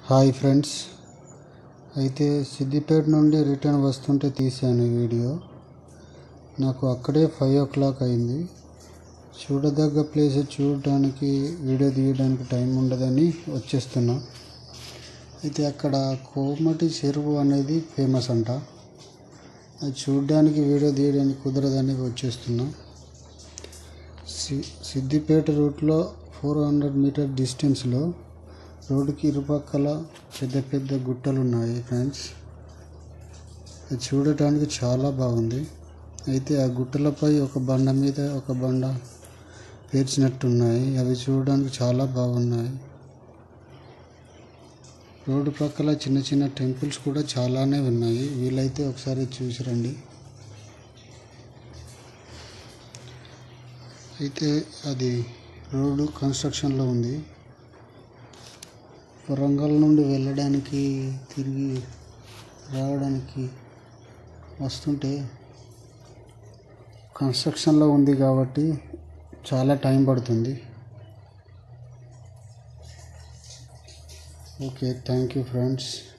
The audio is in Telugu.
హాయ్ ఫ్రెండ్స్ అయితే సిద్దిపేట నుండి రిటర్న్ వస్తుంటే తీశాను ఈ వీడియో నాకు అక్కడే ఫైవ్ ఓ క్లాక్ అయింది చూడదగ్గ ప్లేస్ చూడడానికి వీడియో తీయడానికి టైం ఉండదని వచ్చేస్తున్నా అయితే అక్కడ కోమటి చెరువు అనేది ఫేమస్ అంట అది చూడడానికి వీడియో తీయడానికి కుదరదని వచ్చేస్తున్నా సి సిద్దిపేట రూట్లో ఫోర్ హండ్రెడ్ మీటర్ డిస్టెన్స్లో రోడ్డుకి ఇరుపక్కల పెద్ద పెద్ద గుట్టలు ఉన్నాయి ఫ్రెండ్స్ అది చూడటానికి చాలా బాగుంది అయితే ఆ గుట్టలపై ఒక బండ మీద ఒక బండ పేర్చినట్టున్నాయి అవి చూడడానికి చాలా బాగున్నాయి రోడ్డు ప్రక్కల చిన్న చిన్న టెంపుల్స్ కూడా చాలానే ఉన్నాయి వీలైతే ఒకసారి చూసి రండి అయితే అది రోడ్డు కన్స్ట్రక్షన్లో ఉంది వరంగల్ నుండి వెళ్ళడానికి తిరిగి రావడానికి వస్తుంటే కన్స్ట్రక్షన్లో ఉంది కాబట్టి చాలా టైం పడుతుంది ఓకే థ్యాంక్ యూ ఫ్రెండ్స్